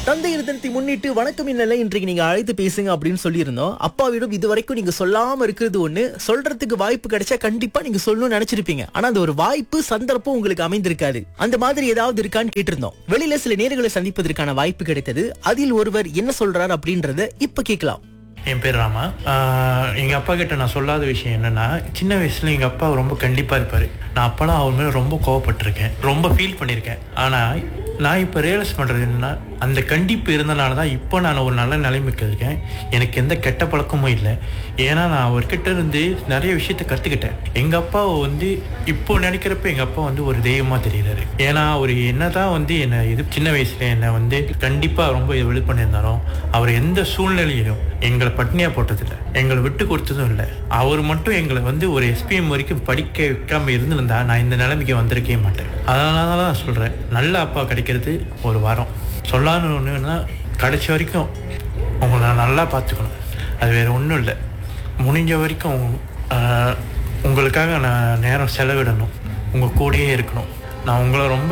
தந்தையர் தினத்தை முன்னிட்டு வணக்கம் இல்ல இன்றைக்கு நீங்க அழைத்து பேசுங்க அப்படின்னு சொல்லியிருந்தோம் அப்பாவிடம் இது வரைக்கும் நீங்க சொல்லாம இருக்கிறது ஒண்ணு சொல்றதுக்கு வாய்ப்பு கிடைச்சா கண்டிப்பா நீங்க சொல்லணும்னு நினைச்சிருப்பீங்க ஆனா அந்த ஒரு வாய்ப்பு சந்தர்ப்பம் உங்களுக்கு அமைந்திருக்காது அந்த மாதிரி ஏதாவது இருக்கான்னு கேட்டிருந்தோம் வெளியில சில நேர்களை சந்திப்பதற்கான வாய்ப்பு கிடைத்தது அதில் ஒருவர் என்ன சொல்றாரு அப்படின்றத இப்ப கேட்கலாம் என் பேர் ராமா ஆஹ் எங்க அப்பா கிட்ட நான் சொல்லாத விஷயம் என்னன்னா சின்ன வயசுல எங்க அப்பா ரொம்ப கண்டிப்பா இருப்பாரு நான் அப்பெல்லாம் அவர் மேல ரொம்ப கோவப்பட்டிருக்கேன் ரொம்ப ஃபீல் பண்ணியிருக்கேன் ஆனா நான் இப்போ ரியலைஸ் பண்ணுறது என்னன்னா அந்த கண்டிப்பு இருந்தனால தான் இப்போ நான் ஒரு நல்ல நிலைமைக்கு இருக்கேன் எனக்கு எந்த கெட்ட பழக்கமும் இல்லை ஏன்னா நான் அவர்கிட்ட இருந்து நிறைய விஷயத்த கற்றுக்கிட்டேன் எங்கள் அப்பாவை வந்து இப்போ நினைக்கிறப்ப எங்கள் அப்பா வந்து ஒரு தெய்வமாக தெரியுறாரு ஏன்னா அவர் என்னதான் வந்து என்னை இது சின்ன வயசுல என்னை வந்து கண்டிப்பாக ரொம்ப இது பண்ணியிருந்தாலும் அவர் எந்த சூழ்நிலையிலும் எங்களை பட்னியாக போட்டதில்லை எங்களை விட்டு கொடுத்ததும் இல்லை அவர் மட்டும் எங்களை வந்து ஒரு எஸ்பிஎம் வரைக்கும் படிக்க வைக்காம இருந்திருந்தா நான் இந்த நிலைமைக்கு வந்திருக்கவே மாட்டேன் அதனால தான் நான் சொல்கிறேன் நல்ல அப்பா கிடைக்கிறது ஒரு வரம் சொல்லான்னு ஒன்றுன்னா கடைசி வரைக்கும் உங்களை நான் நல்லா பார்த்துக்கணும் அது வேறு ஒன்றும் இல்லை முடிஞ்ச வரைக்கும் ஆஹ், உங்களுக்காக நான் நேரம் செலவிடணும் உங்கள் கூடயே இருக்கணும் நான் உங்களை ரொம்ப